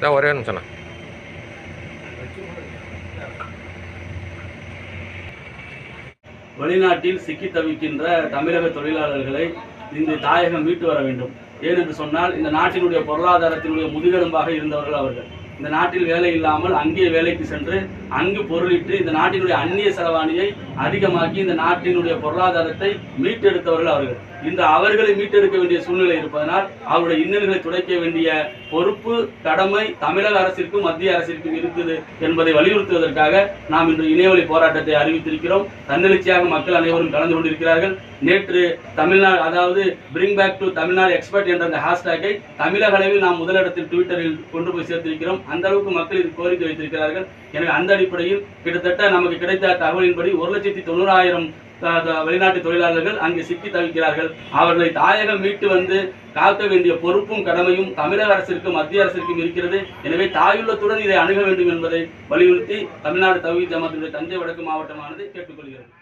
நான் ஒரே நிமிஷம்ண்ணா வெளிநாட்டில் சிக்கி தவிக்கின்ற தமிழக தொழிலாளர்களை இந்த தாயகம் மீட்டு வர வேண்டும் ஏனென்று சொன்னால் இந்த நாட்டினுடைய பொருளாதாரத்தினுடைய முதுகெலும்பாக இருந்தவர்கள் அவர்கள் இந்த நாட்டில் வேலை இல்லாமல் அங்கே வேலைக்கு சென்று அங்கு பொருளிட்டு இந்த நாட்டினுடைய அந்நிய செலவாணியை அதிகமாக்கி இந்த நாட்டினுடைய பொருளாதாரத்தை மீட்டெடுத்தவர்கள் அவர்கள் இந்த அவர்களை மீட்டெடுக்க வேண்டிய சூழ்நிலை இருப்பதனால் அவருடைய இன்னல்களை துடைக்க வேண்டிய பொறுப்பு கடமை தமிழக அரசிற்கும் மத்திய அரசிற்கும் இருக்குது என்பதை வலியுறுத்துவதற்காக நாம் இன்று இணையவழி போராட்டத்தை அறிவித்திருக்கிறோம் தன்னெழுச்சியாக மக்கள் அனைவரும் கலந்து கொண்டிருக்கிறார்கள் நேற்று தமிழ்நாடு அதாவது bring back to Tamil Nadu expert என்ற அந்த ஹேஷ்டேக்கை தமிழக அளவில் நாம் முதலிடத்தில் ட்விட்டரில் கொண்டு போய் சேர்த்திருக்கிறோம் அந்த அளவுக்கு மக்கள் இது கோரிக்கை வைத்திருக்கிறார்கள் எனவே அந்த அடிப்படையில் கிட்டத்தட்ட நமக்கு கிடைத்த தகவலின்படி ஒரு லட்சத்தி தொண்ணூறாயிரம் த- த- வெளிநாட்டு தொழிலாளர்கள் அங்கு சிக்கி தவிக்கிறார்கள் அவர்களை தாயகம் மீட்டு வந்து காக்க வேண்டிய பொறுப்பும் கடமையும் தமிழக அரசிற்கும் மத்திய அரசிற்கும் இருக்கிறது எனவே தாயுள்ளத்துடன் இதை அணுக வேண்டும் என்பதை வலியுறுத்தி தமிழ்நாடு தவி ஜமாத்தினுடைய தஞ்சை வடக்கு மாவட்டமானது கேட்டுக்கொள்கிறது